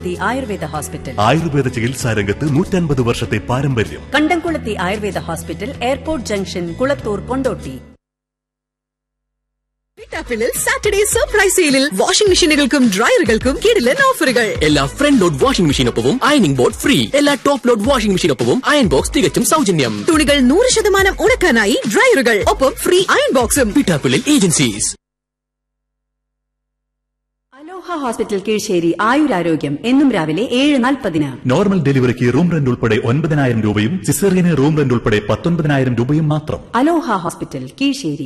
the Ayurveda hospital Ayurveda ചികിത്സാ രംഗത്ത് നൂറ്റൻപത് വർഷത്തെ പാരമ്പര്യം Kandamkulathi Ayurveda hospital airport junction Kulathur Kondotty പിറ്റാപ്പിളിൽ സാറ്റർഡേ സർപ്രൈസ് സെയിലിൽ വാഷിംഗ് മെഷീനുകൾക്കും ഡ്രയറുകൾക്കും കിടിലൻ ഓഫറുകൾ എല്ലാ ഫ്രണ്ട് ലോഡ് വാഷിംഗ് മെഷീനൊപ്പവും അയണിംഗ് ബോർഡ് ഫ്രീ എല്ലാ ടോപ്പ് ലോഡ് വാഷിംഗ് മെഷീനൊപ്പവും അയൺ ബോക്സ് തികച്ചും സൗജന്യം തുണികൾ നൂറ് ശതമാനം ഉണക്കാനായി ഡ്രയറുകൾ ഒപ്പം ഫ്രീ അയൺ ബോക്സും പിട്ടാപ്പിളിൽ ഏജൻസീസ് അലോഹ ഹോസ്പിറ്റൽ കീഴ്ശ്ശേരി ആയുരാരോഗ്യം എന്നും രാവിലെ ഏഴ് നാൽപ്പതിന് നോർമൽ ഡെലിവറിക്ക് റൂം റെന്റ് ഉൾപ്പെടെ ഒൻപതിനായിരം രൂപയും സിസേറിയന് റൂം റെന്റ് ഉൾപ്പെടെ പത്തൊൻപതിനായിരം രൂപയും മാത്രം അലോഹ ഹോസ്പിറ്റൽ കീഴ്ശ്ശേരി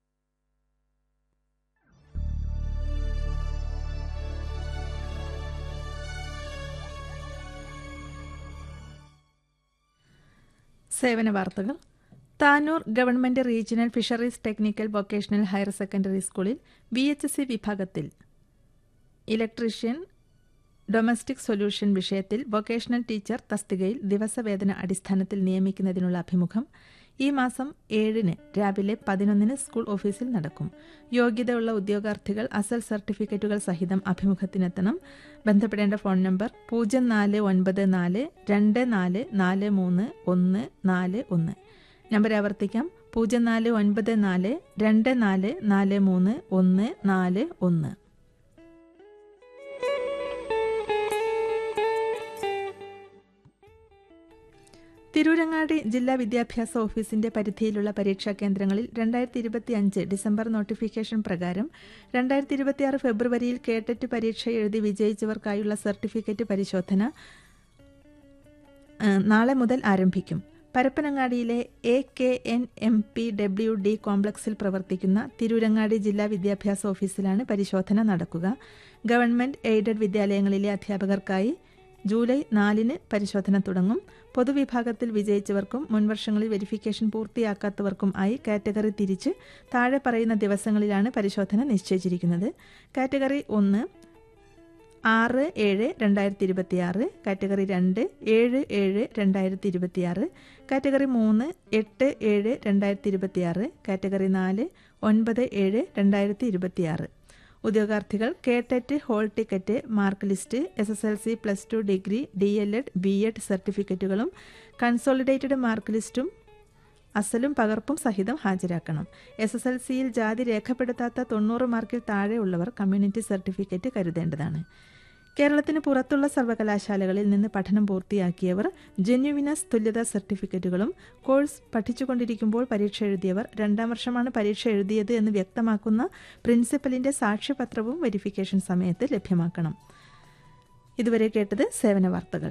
സേവന വാർത്തകൾ Tanur government regional fisheries technical vocational higher secondary സ്കൂളിൽ വി എച്ച് സി വിഭാഗത്തിൽ ഇലക്ട്രീഷ്യൻ ഡൊമസ്റ്റിക് സൊല്യൂഷൻ വിഷയത്തിൽ വൊക്കേഷണൽ ടീച്ചർ തസ്തികയിൽ ദിവസവേതന അടിസ്ഥാനത്തിൽ നിയമിക്കുന്നതിനുള്ള അഭിമുഖം ഈ മാസം ഏഴിന് രാവിലെ പതിനൊന്നിന് സ്കൂൾ ഓഫീസിൽ നടക്കും യോഗ്യതയുള്ള ഉദ്യോഗാർത്ഥികൾ അസൽ സർട്ടിഫിക്കറ്റുകൾ സഹിതം അഭിമുഖത്തിനെത്തണം ബന്ധപ്പെടേണ്ട ഫോൺ നമ്പർ പൂജ്യം നാല് ഒൻപത് നാല് രണ്ട് നാല് നാല് മൂന്ന് ഒന്ന് നാല് ഒന്ന് നമ്പർ ആവർത്തിക്കാം പൂജ്യം നാല് ഒൻപത് നാല് രണ്ട് നാല് നാല് മൂന്ന് ഒന്ന് നാല് ഒന്ന് തിരൂരങ്ങാടി ജില്ലാ വിദ്യാഭ്യാസ ഓഫീസിന്റെ പരിധിയിലുള്ള പരീക്ഷാ കേന്ദ്രങ്ങളിൽ രണ്ടായിരത്തി ഇരുപത്തി അഞ്ച് ഡിസംബർ നോട്ടിഫിക്കേഷൻ പ്രകാരം രണ്ടായിരത്തി ഇരുപത്തിയാറ് ഫെബ്രുവരിയിൽ കേട്ടറ്റ് പരീക്ഷ എഴുതി വിജയിച്ചവർക്കായുള്ള സർട്ടിഫിക്കറ്റ് പരിശോധന ആ, നാളെ മുതൽ ആരംഭിക്കും പരപ്പനങ്ങാടിയിലെ A K N M P W D കോംപ്ലക്സിൽ പ്രവർത്തിക്കുന്ന തിരൂരങ്ങാടി ജില്ലാ വിദ്യാഭ്യാസ ഓഫീസിലാണ് പരിശോധന നടക്കുക ഗവൺമെന്റ് എയ്ഡഡ് വിദ്യാലയങ്ങളിലെ അധ്യാപകർക്കായി ജൂലൈ നാലിന് പരിശോധന തുടങ്ങും പൊതുവിഭാഗത്തിൽ വിജയിച്ചവർക്കും മുൻവർഷങ്ങളിൽ വെരിഫിക്കേഷൻ പൂർത്തിയാക്കാത്തവർക്കും ആയി കാറ്റഗറി തിരിച്ച് താഴെ പറയുന്ന ദിവസങ്ങളിലാണ് പരിശോധന നിശ്ചയിച്ചിരിക്കുന്നത് കാറ്റഗറി ഒന്ന് ആറ് ഏഴ് രണ്ടായിരത്തി ഇരുപത്തിയാറ് കാറ്റഗറി രണ്ട് ഏഴ് ഏഴ് രണ്ടായിരത്തി ഇരുപത്തിയാറ് കാറ്റഗറി മൂന്ന് എട്ട് ഏഴ് രണ്ടായിരത്തി ഇരുപത്തിയാറ് കാറ്റഗറി നാല് ഒൻപത് ഏഴ് രണ്ടായിരത്തി ഇരുപത്തിയാറ് ഉദ്യോഗാർത്ഥികൾ KTET hall ticket mark list S S L C plus two degree D L Ed B Ed സർട്ടിഫിക്കറ്റുകളും കൺസോളിഡേറ്റഡ് മാർക്ക് ലിസ്റ്റും അസലും പകർപ്പും സഹിതം ഹാജരാക്കണം എസ് എസ് എൽ സിയിൽ ജാതി രേഖപ്പെടുത്താത്ത തൊണ്ണൂറ് മാർക്കിൽ താഴെയുള്ളവർ കമ്മ്യൂണിറ്റി സർട്ടിഫിക്കറ്റ് കരുതേണ്ടതാണ് കേരളത്തിന് പുറത്തുള്ള സർവകലാശാലകളിൽ നിന്ന് പഠനം പൂർത്തിയാക്കിയവർ ജെന്യുവിനസ് തുല്യതാ സർട്ടിഫിക്കറ്റുകളും കോഴ്സ് പഠിച്ചുകൊണ്ടിരിക്കുമ്പോൾ പരീക്ഷ എഴുതിയവർ രണ്ടാം വർഷമാണ് പരീക്ഷ എഴുതിയത് എന്ന് വ്യക്തമാക്കുന്ന പ്രിൻസിപ്പലിന്റെ സാക്ഷ്യപത്രവും വെരിഫിക്കേഷൻ സമയത്ത് ലഭ്യമാക്കണം ഇതുവരെ കേട്ടത് സേവന വാർത്തകൾ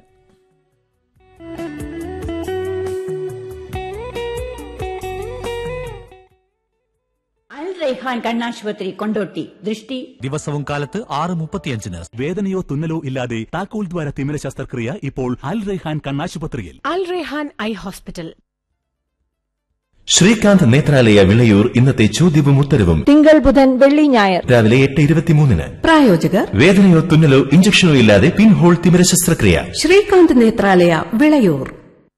അൽ റൈഹാൻ കണ്ണാശുപത്രി കൊണ്ടോട്ടി ദൃഷ്ടി ദിവസവും കാലത്ത് ആറ് മുപ്പത്തിയഞ്ചിന് വേദനയോ തുന്നലോ ഇല്ലാതെ താക്കോൽ ദ്വാര തിമിര ശസ്ത്രക്രിയ ഇപ്പോൾ അൽ റെഹാൻ കണ്ണാശുപത്രിയിൽ അൽ റെഹാൻ ഐ ഹോസ്പിറ്റൽ ശ്രീകാന്ത് നേത്രാലയ വിളയൂർ ഇന്നത്തെ ചോദ്യവും ഉത്തരവും തിങ്കൾ ബുധൻ വെള്ളി ഞായർ രാവിലെ എട്ട് ഇരുപത്തിമൂന്നിന് പ്രായോജകർ വേദനയോ തുന്നലോ ഇഞ്ചക്ഷനോ ഇല്ലാതെ പിൻഹോൾ തിമിര ശസ്ത്രക്രിയ ശ്രീകാന്ത് നേത്രാലയ വിളയൂർ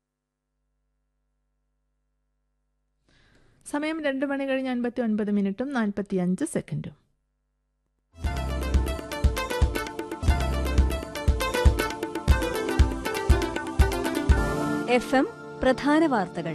സമയം രണ്ട് മണി കഴിഞ്ഞ് അൻപത്തി ഒൻപത് മിനിറ്റും നാൽപ്പത്തി അഞ്ച് സെക്കൻഡും എഫ് എം പ്രധാന വാർത്തകൾ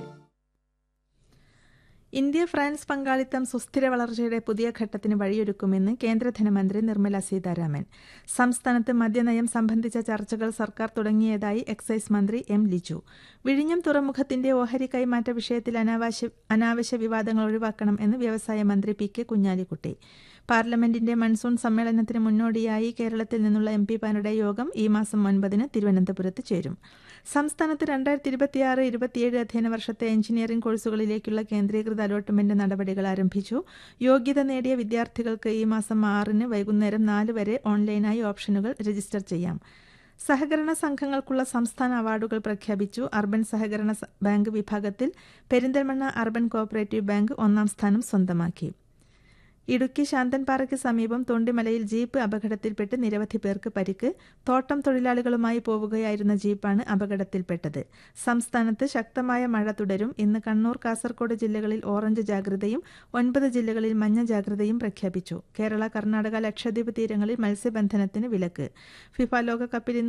ഇന്ത്യ ഫ്രാൻസ് പങ്കാളിത്തം സുസ്ഥിര വളർച്ചയുടെ പുതിയ ഘട്ടത്തിന് വഴിയൊരുക്കുമെന്ന് കേന്ദ്ര ധനമന്ത്രി നിർമ്മല സീതാരാമൻ സംസ്ഥാനത്ത് മദ്യനയം സംബന്ധിച്ച ചർച്ചകൾ സർക്കാർ തുടങ്ങിയതായി എക്സൈസ് മന്ത്രി എം ലിജു വിഴിഞ്ഞം തുറമുഖത്തിന്റെ ഓഹരി കൈമാറ്റ വിഷയത്തിൽ അനാവശ്യ അനാവശ്യ വിവാദങ്ങൾ ഒഴിവാക്കണം എന്ന് വ്യവസായ മന്ത്രി പി കെ കുഞ്ഞാലിക്കുട്ടി പാർലമെന്റിന്റെ മൺസൂൺ സമ്മേളനത്തിന് മുന്നോടിയായി കേരളത്തിൽ നിന്നുള്ള എം പിമാരുടെ യോഗം ഈ മാസം ഒൻപതിന് തിരുവനന്തപുരത്ത് ചേരും സംസ്ഥാനത്ത് രണ്ടായിരത്തി ഇരുപത്തിയാറ് ഇരുപത്തിയേഴ് അധ്യയന വർഷത്തെ എഞ്ചിനീയറിംഗ് കോഴ്സുകളിലേക്കുള്ള കേന്ദ്രീകൃത അലോട്ട്മെന്റ് നടപടികൾ ആരംഭിച്ചു യോഗ്യത നേടിയ വിദ്യാർത്ഥികൾക്ക് ഈ മാസം ആറിന് വൈകുന്നേരം നാല് വരെ ഓൺലൈനായി ഓപ്ഷനുകൾ രജിസ്റ്റർ ചെയ്യാം സഹകരണ സംഘങ്ങൾക്കുള്ള സംസ്ഥാന അവാർഡുകൾ പ്രഖ്യാപിച്ചു അർബൻ സഹകരണ സ- ബാങ്ക് വിഭാഗത്തിൽ പെരിന്തൽമണ്ണ അർബൻ കോഓപ്പറേറ്റീവ് ബാങ്ക് ഒന്നാം സ്ഥാനം സ്വന്തമാക്കി ഇടുക്കി ശാന്തൻപാറയ്ക്ക് സമീപം തൊണ്ടിമലയിൽ ജീപ്പ് അപകടത്തിൽപ്പെട്ട് നിരവധി പേർക്ക് പരിക്ക് തോട്ടം തൊഴിലാളികളുമായി പോവുകയായിരുന്ന ജീപ്പാണ് അപകടത്തിൽപ്പെട്ടത് സംസ്ഥാനത്ത് ശക്തമായ മഴ തുടരും ഇന്ന് കണ്ണൂർ കാസർഗോഡ് ജില്ലകളിൽ ഓറഞ്ച് ജാഗ്രതയും ഒൻപത് ജില്ലകളിൽ മഞ്ഞ ജാഗ്രതയും പ്രഖ്യാപിച്ചു കേരള കർണാടക ലക്ഷദ്വീപ് തീരങ്ങളിൽ മത്സ്യബന്ധനത്തിന് വിലക്ക് ഫിഫ ലോകകപ്പിൽ ഇന്ന്